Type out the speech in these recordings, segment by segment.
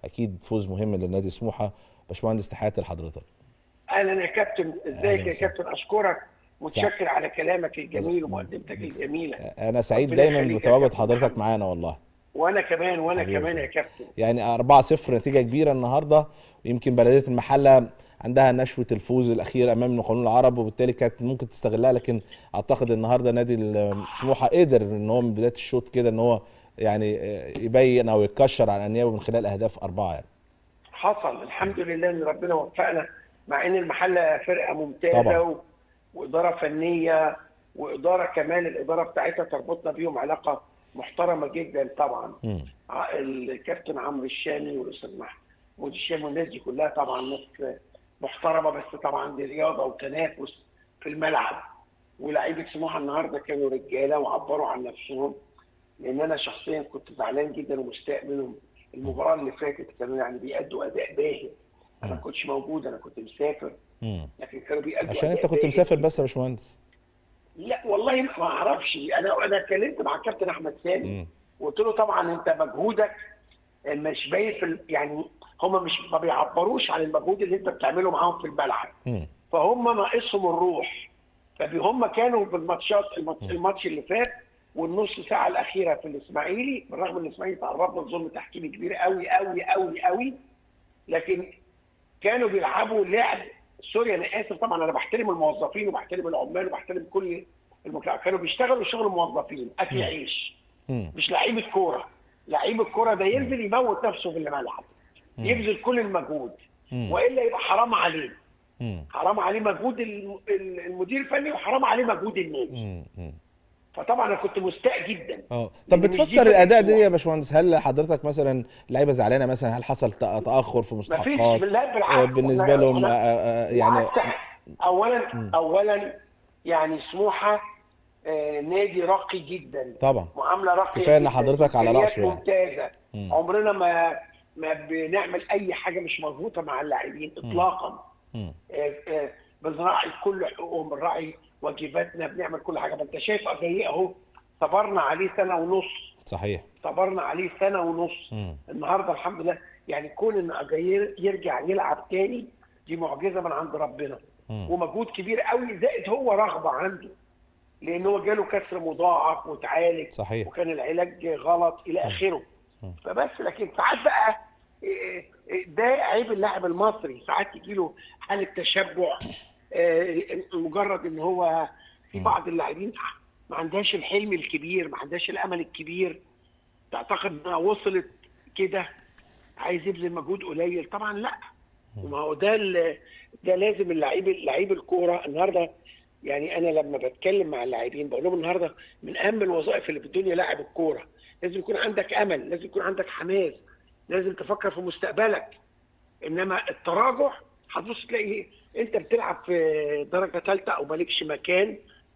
اكيد فوز مهم للنادي سموحه باشمهندس تحياتي لحضرتك اهلا يا كابتن ازيك أهلاً يا وسهلاً. كابتن اشكرك متشكر على كلامك الجميل ومقدمتك الجميله انا سعيد ربنا دايما يخليك يا بتواجد كابتن حضرتك محمد. معانا والله وانا كمان وانا حبيبي كمان يا يا كابتن يعني 4-0 نتيجه كبيره النهارده ويمكن بلديه المحله عندها نشوه الفوز الاخير امام المقاولون العرب وبالتالي كانت ممكن تستغلها لكن اعتقد النهارده نادي ال- سموحه قدر ان هو من بدايه الشوط كده ان هو يعني يبين او يكشر على انيابه من خلال اهداف اربعه يعني حصل الحمد لله ان ربنا وفقنا مع ان المحله فرقه ممتازه طبعاً. و... واداره فنيه واداره كمان الاداره بتاعتها تربطنا بيهم علاقه محترمه جدا طبعا مم. ع- الكابتن عمرو الشامي والاستاذ محمود الشامي والناس دي كلها طبعا ناس محترمه بس طبعا دي رياضه وتنافس في الملعب ولاعيبه سموحه النهارده كانوا رجاله وعبروا عن نفسهم لان انا شخصيا كنت زعلان جدا ومستاء منهم المباراه اللي فاتت كانوا يعني بيأدوا اداء باهت انا ما كنتش موجود انا كنت مسافر مم. لكن كانوا بيأدوا عشان انت أداء كنت باهت. مسافر بس يا باشمهندس لا والله ما اعرفش انا انا اتكلمت مع الكابتن احمد سامي مم. وقلت له طبعا انت مجهودك مش باين في ال- يعني هم مش ما بيعبروش عن المجهود اللي انت بتعمله معاهم في الملعب مم. فهم ناقصهم الروح فهم كانوا بالماتشات الماتش, الماتش اللي فات والنص ساعه الاخيره في الاسماعيلي بالرغم ان الاسماعيلي تعرض لظلم تحكيمي كبير قوي قوي قوي قوي لكن كانوا بيلعبوا لعب سوري انا اسف طبعا انا بحترم الموظفين وبحترم العمال وبحترم كل المجتمع كانوا بيشتغلوا شغل موظفين اكل عيش مم. مش لعيبه كوره لعيب الكوره ده ينزل يموت نفسه في الملعب يبذل كل المجهود مم. والا يبقى حرام عليه مم. حرام عليه مجهود الم- ال- المدير الفني وحرام عليه مجهود النادي مم. مم. فطبعا انا كنت مستاء جدا اه طب لأن مش دي بتفسر فرقة الاداء دي سموحة. يا باشمهندس هل حضرتك مثلا لعيبه زعلانه مثلا هل حصل تأ- تاخر في مفيش مستحقات بالله آه، بالعكس بالنسبه والله لهم أنا- آه، آه، يعني بالعكس. اولا اولا يعني سموحه آه، نادي راقي جدا طبعا معامله راقيه كفاية إن جداً. حضرتك على إمكانيات رأسه يعني. ممتازه مم. عمرنا ما ما بنعمل اي حاجه مش مظبوطه مع اللاعبين اطلاقا مم. آه، آه، بنراعي كل حقوقهم بنراعي واجباتنا بنعمل كل حاجه ما انت شايف اجاي اهو صبرنا عليه سنه ونص صحيح صبرنا عليه سنه ونص مم. النهارده الحمد لله يعني كون ان اجاي يرجع يلعب تاني دي معجزه من عند ربنا مم. ومجهود كبير قوي زائد هو رغبه عنده لان هو جاله كسر مضاعف وتعالج صحيح. وكان العلاج غلط الى اخره فبس لكن ساعات بقى إيه، إيه، ده عيب اللاعب المصري ساعات يجي له حاله تشبع آه، مجرد ان هو في بعض اللاعبين ما عندهاش الحلم الكبير ما عندهاش الامل الكبير تعتقد انها وصلت كده عايز يبذل مجهود قليل طبعا لا ما هو ده ال- ده لازم اللعيب لعيب الكوره النهارده يعني انا لما بتكلم مع اللاعبين بقول لهم النهارده من اهم الوظائف اللي في الدنيا لاعب الكوره لازم يكون عندك امل لازم يكون عندك حماس لازم تفكر في مستقبلك انما التراجع هتبص تلاقي انت بتلعب في درجه ثالثه او مالكش مكان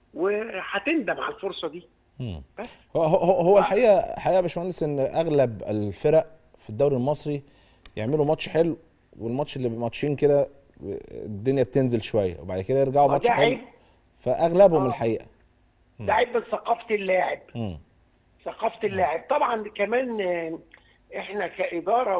وهتندم على الفرصه دي مم. بس هو هو هو الحقيقه الحقيقه يا باشمهندس ان اغلب الفرق في الدوري المصري يعملوا ماتش حلو والماتش اللي ماتشين كده الدنيا بتنزل شويه وبعد كده يرجعوا ما ماتش ده حلو عيب. فاغلبهم آه. الحقيقه ده عيب من ثقافه اللاعب مم. ثقافه اللاعب طبعا كمان آه، احنا كاداره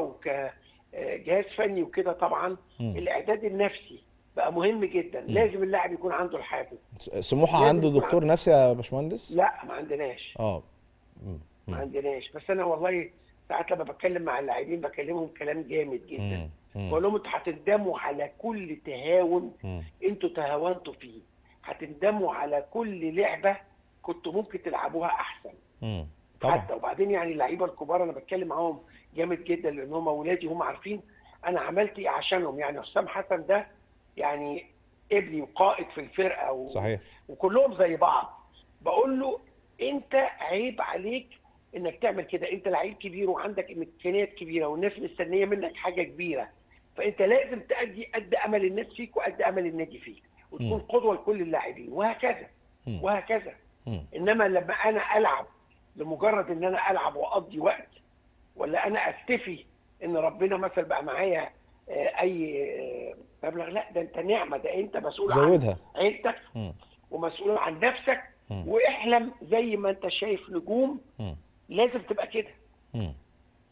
وكجهاز فني وكده طبعا مم. الاعداد النفسي بقى مهم جدا لازم اللاعب يكون عنده الحافز سموحه لازم عنده يكون دكتور نفسي يا باشمهندس لا ما عندناش اه مم. ما عندناش بس انا والله ساعات لما بتكلم مع اللاعبين بكلمهم كلام جامد جدا مم. مم. بقول لهم انتوا هتندموا على كل تهاون مم. انتوا تهاونتوا فيه هتندموا على كل لعبه كنتوا ممكن تلعبوها احسن مم. حتى طبعا وبعدين يعني اللعيبه الكبار انا بتكلم معاهم جامد جدا لان هم اولادي هم عارفين انا عملت ايه عشانهم يعني حسام حسن ده يعني ابني وقائد في الفرقه و... صحيح وكلهم زي بعض بقول له انت عيب عليك انك تعمل كده انت لعيب كبير وعندك امكانيات كبيره والناس مستنيه منك حاجه كبيره فانت لازم تأدي قد امل الناس فيك وقد امل النادي فيك وتكون قدوه لكل اللاعبين وهكذا مم. وهكذا مم. انما لما انا العب لمجرد ان انا العب واقضي وقت ولا انا اكتفي ان ربنا مثلا بقى معايا آه، اي آه، مبلغ لا ده انت نعمه ده انت مسؤول زودها. عن عيلتك مم. ومسؤول عن نفسك مم. واحلم زي ما انت شايف نجوم مم. لازم تبقى كده مم.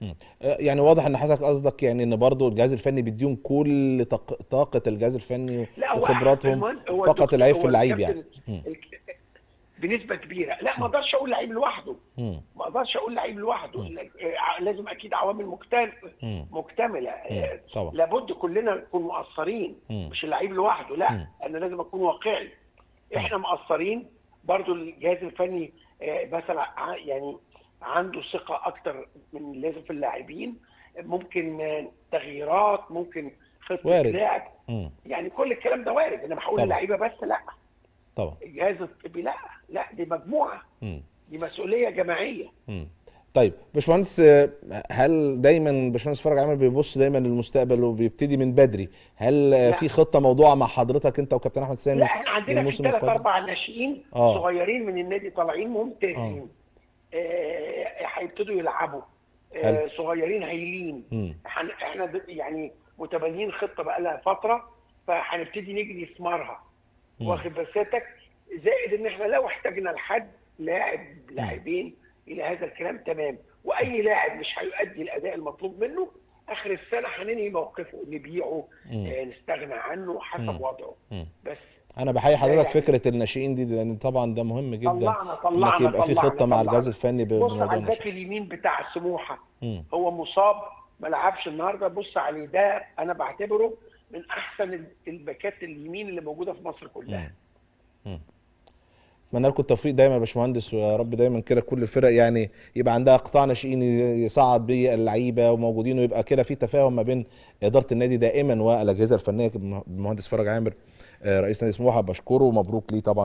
مم. آه، يعني واضح ان حضرتك قصدك يعني ان برضو الجهاز الفني بيديهم كل طاق- طاقه الجهاز الفني لا هو وخبراتهم المهم هو فقط الدكتور- العيب في هو اللعيب يعني الكابتن مم. الك- بنسبه كبيره لا ما اقدرش اقول لعيب لوحده مم. ما اقدرش اقول لعيب لوحده آه، لازم اكيد عوامل مكتمل مم. مكتمله آه، طبعا. لابد كلنا نكون مقصرين مم. مش اللعيب لوحده لا مم. انا لازم اكون واقعي احنا مقصرين برضو الجهاز الفني آه، مثلا ع- يعني عنده ثقه اكتر من اللازم في اللاعبين ممكن آه، تغييرات ممكن خطه وارد. لاعب مم. يعني كل الكلام ده وارد انا هقول طبعا. اللعيبه بس لا طبعا الجهاز الطبي لا لا دي مجموعه مم. دي مسؤوليه جماعيه مم. طيب باشمهندس آه، هل دايما باشمهندس فرج عامر بيبص دايما للمستقبل وبيبتدي من بدري هل آه، لا. في خطه موضوعه مع حضرتك انت وكابتن احمد سامي لا احنا عندنا في للموسم ثلاث القادم؟ اربع ناشئين آه. صغيرين من النادي طالعين ممتازين آه، هيبتدوا يلعبوا آه، حلو. صغيرين هايلين مم. هن- احنا د- يعني متبنيين خطه بقى لها فتره فهنبتدي نجري ثمارها مم. واخد بساتك زائد ان احنا لو احتاجنا لحد لاعب لاعبين الى هذا الكلام تمام واي لاعب مش هيؤدي الاداء المطلوب منه اخر السنه هننهي موقفه نبيعه مم. آه، نستغنى عنه حسب مم. وضعه مم. بس انا بحيي حضرتك يعني- فكره الناشئين دي لان طبعا ده مهم جدا طلعنا طلعنا انك يبقى في طلعنا خطه مع طلعنا. الجهاز الفني ب- بص بموضوع على الباك الناشئين اليمين بتاع سموحه مم. هو مصاب ما لعبش النهارده بص عليه ده انا بعتبره من احسن ال- الباكات اليمين اللي موجوده في مصر كلها اتمنى لكم التوفيق دايما يا باشمهندس ويا رب دايما كده كل الفرق يعني يبقى عندها قطاع ناشئين يصعد بيه اللعيبه وموجودين ويبقى كده في تفاهم ما بين اداره النادي دائما والاجهزه الفنيه المهندس فرج عامر آه، رئيس نادي سموحه بشكره ومبروك ليه طبعا